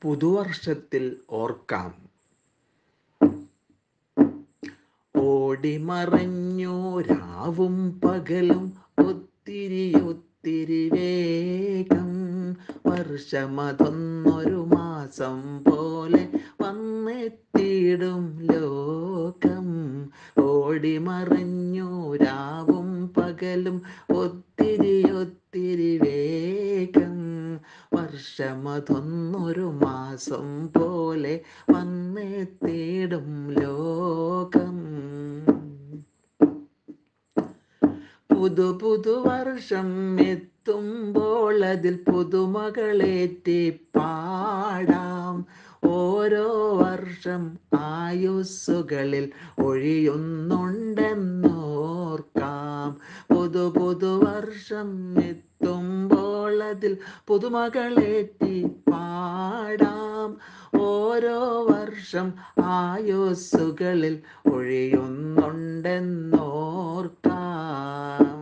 പുതുവർഷത്തിൽ ഓർക്കാം ഓടിമറഞ്ഞു രാവും പകലും ഒത്തിരി ഒത്തിരി വേഗം വർഷമതൊന്നൊരു മാസം പോലെ വന്നെത്തിയിടും ലോകം ഓടിമറഞ്ഞു രാവും പകലും ഒത്തിരി ഒത്തിരി വേഗം വർഷമതൊന്നൊരു മാസം പോലെ വന്നെത്തിയിടും ലോകം പുതു പുതു വർഷം എത്തുമ്പോൾ അതിൽ പുതുമകളേറ്റി പാടാം ഓരോ വർഷം ആയുസ്സുകളിൽ ഒഴിയുന്നുണ്ടെന്നോർക്കാം പുതു പുതു വർഷം എത്തുമ്പോൾ അതിൽ പുതുമകളേറ്റി പാടാം ഓരോ വർഷം ആയുസ്സുകളിൽ ഒഴിയുന്നുണ്ടെന്നോർക്കാം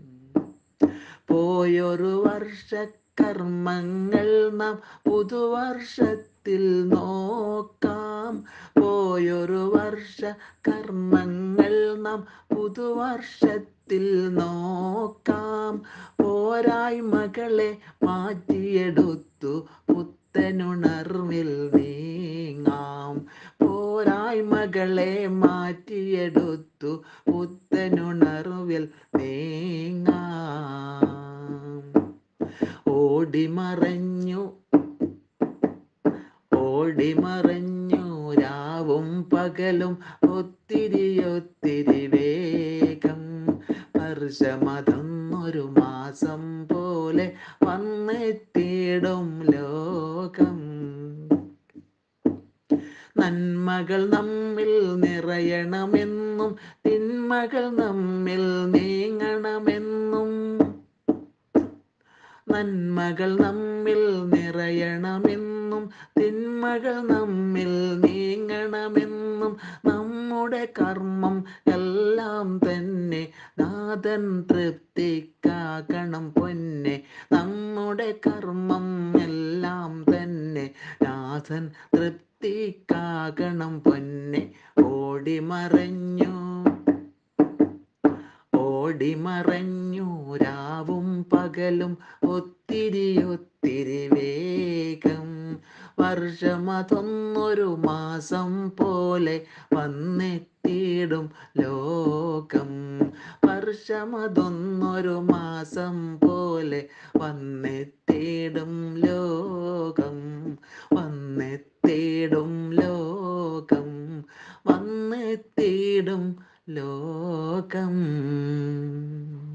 പോയൊരു വർഷ കർമ്മങ്ങൾ നാം പുതുവർഷത്തിൽ നോക്കാം പോയൊരു വർഷ കർമ്മങ്ങൾ നാം പുതുവർഷത്തിൽ നോക്കാം പോരായ്മകളെ മാറ്റിയെടുത്തു പുത്തനുണർവിൽ നീങ്ങാം പോരായ്മകളെ മാറ്റിയെടുത്തു പുത്തനുണർവിൽ നീങ്ങാം ഓടിമറഞ്ഞു ഓടിമറഞ്ഞു രാവും പകലും ഒത്തിരി ഒത്തിരി വേഗം വർഷമതൊന്നൊരു മാസം പോലെ വന്നെത്തിയിടും ലോകം നന്മകൾ നമ്മിൽ നിറയണമെന്നും തിന്മകൾ നമ്മിൽ നീങ്ങണമെന്നും നന്മകൾ നമ്മിൽ നിറയണമെന്നും തിന്മകൾ നമ്മിൽ നീങ്ങണമെന്നും നമ്മുടെ കർമ്മം എല്ലാം തന്നെ നാഥൻ തൃപ്തിക്കാക്കണം പൊന്നെ നമ്മുടെ കർമ്മം എല്ലാം തന്നെ നാഥൻ തൃപ്തിക്കാകണം പൊന്നെ ഓടിമറഞ്ഞു ഓടിമറഞ്ഞു രാവും പകലും ഒത്തിരി ഒത്തിരി വേഗം വർഷമതൊന്നൊരു മാസം പോലെ വന്നെത്തിയിടും ലോകം വർഷമതൊന്നൊരു മാസം പോലെ വന്നെത്തിയിടും ലോകം വന്നെത്തിയിടും ലോകം വന്നെത്തിയിടും ലോകം